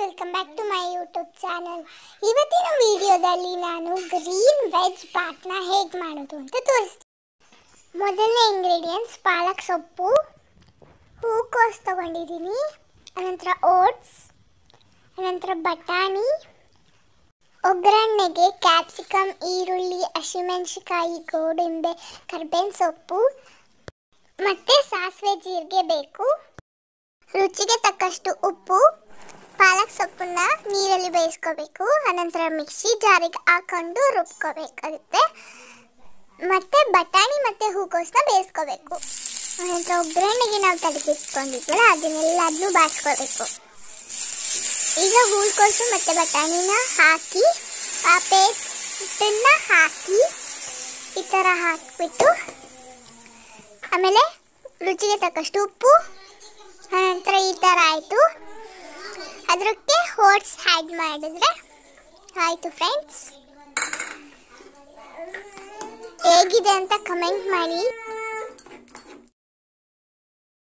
welcome back to my YouTube channel ಇವತ್ತಿನ ವಿಡಿಯೋದಲ್ಲಿ ನಾನು ಗ್ರೀನ್ ವೆಜ್ ಬಾತ್ನ ಹೇಗೆ ಮಾಡೋದು ಅಂತ ತೋರಿಸ್ತೀನಿ ಮೊದಲನೇ ಇಂಗ್ರೀಡಿಯೆಂಟ್ಸ್ ಪಾಲಕ್ ಸೊಪ್ಪು ಹೂಕೋಸು ತಗೊಂಡಿದ್ದೀನಿ ಅನಂತರ ಓಟ್ಸ್ ಅನಂತರ ಬಟಾಣಿ ಒಗ್ಗರಣೆಗೆ ಕ್ಯಾಪ್ಸಿಕಮ್ ಈರುಳ್ಳಿ ಹಸಿಮೆಣಸಿಕಾಯಿ ಗೋಡಂಬೆ ಕರ್ಬೇವಿನ ಸೊಪ್ಪು ಮತ್ತು ಸಾಸಿವೆ ಜೀರಿಗೆ ಬೇಕು ರುಚಿಗೆ ತಕ್ಕಷ್ಟು ಉಪ್ಪು ಪಾಲಕ್ ಸೊಪ್ಪನ್ನ ನೀರಲ್ಲಿ ಬೇಯಿಸ್ಕೋಬೇಕು ಅನಂತರ ಮಿಕ್ಸಿ ಜಾರಿಗೆ ಹಾಕೊಂಡು ರುಬ್ಕೋಬೇಕಾಗುತ್ತೆ ಮತ್ತು ಬಟಾಣಿ ಮತ್ತು ಹೂಕೋಸನ್ನ ಬೇಯಿಸ್ಕೋಬೇಕು ಅನಂತರ ಒಗ್ಗರಣೆಗೆ ನಾವು ತೆಗೆದಿಟ್ಕೊಂಡಿದ್ವಲ್ಲ ಅದನ್ನೆಲ್ಲದನ್ನೂ ಬಾಚ್ಕೋಬೇಕು ಈಗ ಹೂಕೋಸು ಮತ್ತು ಬಟಾಣಿನ ಹಾಕಿ ಆ ಪೇಸ್ಟನ್ನ ಹಾಕಿ ಈ ಥರ ಹಾಕಿಬಿಟ್ಟು ಆಮೇಲೆ ರುಚಿಗೆ ತಕ್ಕಷ್ಟು ಉಪ್ಪು ಆನಂತರ ಈ ಥರ ಆಯಿತು ಅದಕ್ಕೆ ಓಟ್ಸ್ ಆ್ಯಡ್ ಮಾಡಿದ್ರೆ ಆಯಿತು ಫ್ರೆಂಡ್ಸ್ ಹೇಗಿದೆ ಅಂತ ಕಮೆಂಟ್ ಮಾಡಿ